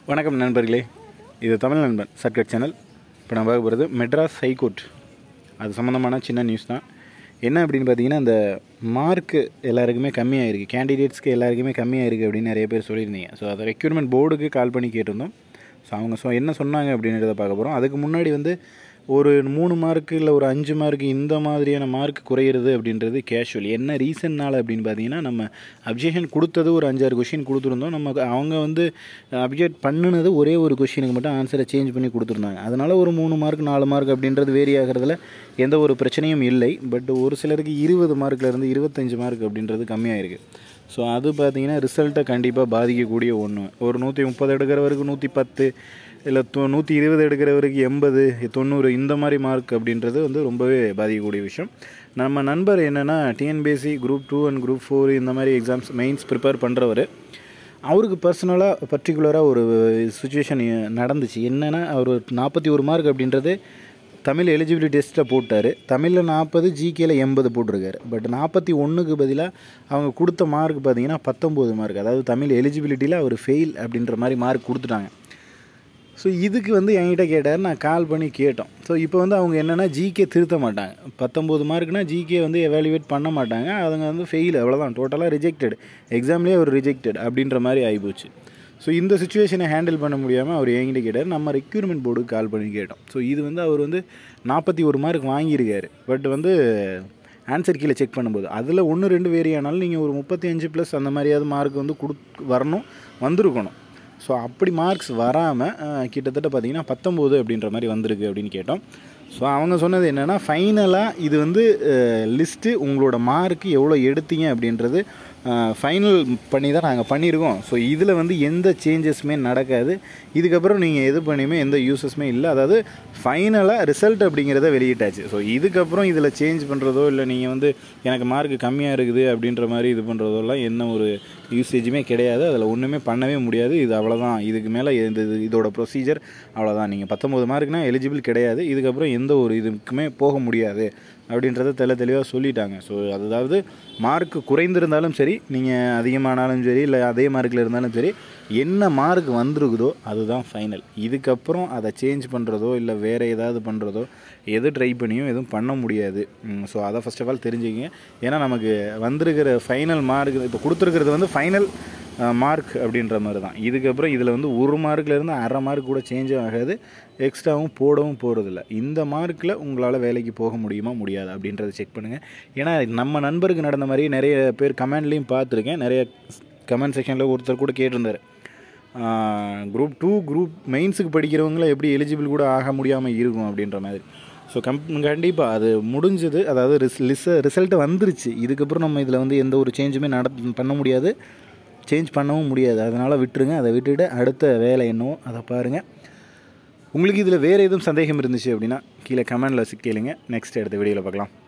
வணக்கம் நண்பர்களே இது தமிழ் நண்பன் சர்க்கட் சேனல் இப்போ நான் பார்க்க போகிறது மெட்ராஸ் ஹைகோர்ட் அது சம்மந்தமான சின்ன நியூஸ் தான் என்ன அப்படின்னு பார்த்தீங்கன்னா இந்த மார்க்கு எல்லாருக்குமே கம்மியாக இருக்குது கேண்டிடேட்ஸ்க்கு எல்லாருக்குமே கம்மியாக இருக்குது அப்படின்னு நிறைய பேர் சொல்லியிருந்தீங்க ஸோ அதை ரெக்யூர்மெண்ட் போர்டுக்கு கால் பண்ணி கேட்டிருந்தோம் ஸோ அவங்க சொ என்ன சொன்னாங்க அப்படின்றத பார்க்க போகிறோம் அதுக்கு முன்னாடி வந்து ஒரு மூணு மார்க்கு இல்லை ஒரு அஞ்சு மார்க்கு இந்த மாதிரியான மார்க் குறையிறது அப்படின்றது கேஷுவல் என்ன ரீசன்னால் அப்படின்னு பார்த்தீங்கன்னா நம்ம அப்ஜெக்ஷன் கொடுத்தது ஒரு அஞ்சாறு கொஷின் கொடுத்துருந்தோம் நம்ம அவங்க வந்து அப்ஜெக்ட் பண்ணினது ஒரே ஒரு கொஷினுக்கு மட்டும் ஆன்சரை சேஞ்ச் பண்ணி கொடுத்துருந்தாங்க அதனால் ஒரு மூணு மார்க் நாலு மார்க் அப்படின்றது வேரி ஆகிறதுல எந்த ஒரு பிரச்சனையும் இல்லை பட் ஒரு சிலருக்கு இருபது மார்க்லேருந்து இருபத்தஞ்சு மார்க் அப்படின்றது கம்மியாக இருக்குது ஸோ அது பார்த்தீங்கன்னா ரிசல்ட்டை கண்டிப்பாக பாதிக்கக்கூடிய ஒன்று ஒரு நூற்றி முப்பது எடுக்கிறவருக்கு நூற்றி பத்து இல்லை தொ நூற்றி இருபது எடுக்கிறவருக்கு எண்பது தொண்ணூறு இந்த மாதிரி மார்க் அப்படின்றது வந்து ரொம்பவே பாதிக்கக்கூடிய விஷயம் நம்ம நண்பர் என்னென்னா TNPSC group two and group four இந்த மாதிரி எக்ஸாம்ஸ் மெயின்ஸ் ப்ரிப்பேர் பண்ணுறவர் அவருக்கு பர்சனலாக பர்டிகுலராக ஒரு சுச்சுவேஷன் நடந்துச்சு என்னென்னா அவர் நாற்பத்தி ஒரு மார்க் அப்படின்றது தமிழ் எலிஜிபிலிட்டி டெஸ்ட்டில் போட்டார் தமிழில் நாற்பது ஜிகேல எண்பது போட்டிருக்காரு பட் நாற்பத்தி ஒன்றுக்கு பதிலாக அவங்க கொடுத்த மார்க் பார்த்தீங்கன்னா பத்தொம்போது மார்க் அதாவது தமிழ் எலிஜிபிலிட்டியில் அவர் ஃபெயில் அப்படின்ற மாதிரி மார்க் கொடுத்துட்டாங்க ஸோ இதுக்கு வந்து என்கிட்ட கேட்டார் நான் கால் பண்ணி கேட்டோம் ஸோ இப்போ வந்து அவங்க என்னென்னா ஜிகே திருத்த மாட்டாங்க பத்தொம்போது மார்க்னா ஜிகே வந்து எவாலுவேட் பண்ண மாட்டாங்க அவங்க வந்து ஃபெயில் அவ்வளோதான் டோட்டலாக ரிஜெக்டட் எக்ஸாம்லேயே அவர் ரிஜெக்டட் அப்படின்ற மாதிரி ஆகிப்போச்சு ஸோ இந்த சுச்சுவேஷனை ஹேண்டில் பண்ண முடியாமல் அவர் என்கிட்ட கேட்டார் நம்ம ரெக்யூர்மெண்ட் போர்டுக்கு கால் பண்ணி கேட்டோம் ஸோ இது வந்து அவர் வந்து நாற்பத்தி ஒரு மார்க் வாங்கியிருக்காரு பட் வந்து ஆன்சர் கீழே செக் பண்ணும்போது அதில் ஒன்று ரெண்டு வேரி ஆனாலும் நீங்கள் ஒரு முப்பத்தி அஞ்சு ப்ளஸ் அந்த மாதிரியாவது மார்க் வந்து கொடு வரணும் வந்திருக்கணும் ஸோ அப்படி மார்க்ஸ் வராமல் கிட்டத்தட்ட பார்த்தீங்கன்னா பத்தொம்போது அப்படின்ற மாதிரி வந்திருக்கு அப்படின்னு கேட்டோம் ஸோ அவங்க சொன்னது என்னென்னா ஃபைனலாக இது வந்து லிஸ்ட்டு உங்களோட மார்க்கு எவ்வளோ எடுத்தீங்க அப்படின்றது ஃபைனல் பண்ணி தான் நாங்கள் பண்ணியிருக்கோம் ஸோ இதில் வந்து எந்த சேஞ்சஸுமே நடக்காது இதுக்கப்புறம் நீங்கள் எது பண்ணியுமே எந்த யூஸஸுமே இல்லை அதாவது ஃபைனலாக ரிசல்ட் அப்படிங்கிறத வெளியிட்டாச்சு ஸோ இதுக்கப்புறம் இதில் சேஞ்ச் பண்ணுறதோ இல்லை நீங்கள் வந்து எனக்கு மார்க் கம்மியாக இருக்குது அப்படின்ற மாதிரி இது பண்ணுறதோலாம் என்ன ஒரு யூசேஜுமே கிடையாது அதில் ஒன்றுமே பண்ணவே முடியாது இது அவ்வளோதான் இதுக்கு மேலே இந்த இது இதோட ப்ரொசீஜர் அவ்வளோதான் நீங்கள் பத்தொம்போது மார்க்னா எலிஜிபிள் கிடையாது இதுக்கப்புறம் எந்த ஒரு இதுக்குமே போக முடியாது அப்படின்றத தெல தெளிவாக சொல்லிட்டாங்க ஸோ அதாவது மார்க் குறைந்திருந்தாலும் சரி நீங்கள் அதிகமானாலும் சரி இல்லை அதே மார்க்கில் இருந்தாலும் சரி என்ன மார்க் வந்திருக்குதோ அதுதான் ஃபைனல் இதுக்கப்புறம் அதை சேஞ்ச் பண்ணுறதோ இல்லை வேறு ஏதாவது பண்ணுறதோ எது ட்ரை பண்ணியும் எதுவும் பண்ண முடியாது ஸோ அதை ஃபஸ்ட் ஆஃப் ஆல் தெரிஞ்சுக்கிங்க ஏன்னா நமக்கு வந்திருக்கிற ஃபைனல் மார்க் இப்போ கொடுத்துருக்கிறது வந்து ஃபைனல் மார்க் அப்படின்ற மாதிரி தான் இதுக்கப்புறம் இதில் வந்து ஒரு மார்க்லேருந்து அரை மார்க் கூட சேஞ்சும் ஆகாது எக்ஸ்ட்ராவும் போடவும் போகிறதில்ல இந்த மார்க்கில் உங்களால் வேலைக்கு போக முடியுமா முடியாது அப்படின்றத செக் பண்ணுங்கள் ஏன்னா நம்ம நண்பருக்கு நடந்த மாதிரி நிறைய பேர் கமெண்ட்லேயும் பார்த்துருக்கேன் நிறைய கமெண்ட் செக்ஷனில் ஒருத்தர் கூட கேட்டிருந்தார் குரூப் டூ குரூப் மெயின்ஸுக்கு படிக்கிறவங்கள எப்படி எலிஜிபிள் கூட ஆக முடியாமல் இருக்கும் அப்படின்ற மாதிரி ஸோ கம் கண்டிப்பாக அது முடிஞ்சது அதாவது ரிஸ் லிஸ் ரிசல்ட்டு வந்துருச்சு இதுக்கப்புறம் நம்ம இதில் வந்து எந்த ஒரு சேஞ்சுமே நட பண்ண முடியாது சேஞ்ச் பண்ணவும் முடியாது அதனால் விட்டுருங்க அதை விட்டுட்டு அடுத்த வேலை என்னவோ அதை பாருங்கள் உங்களுக்கு இதில் வேறு எதுவும் சந்தேகம் இருந்துச்சு அப்படின்னா கீழே கமெண்டில் கேளுங்க நெக்ஸ்ட் அடுத்த வீடியோவில் பார்க்கலாம்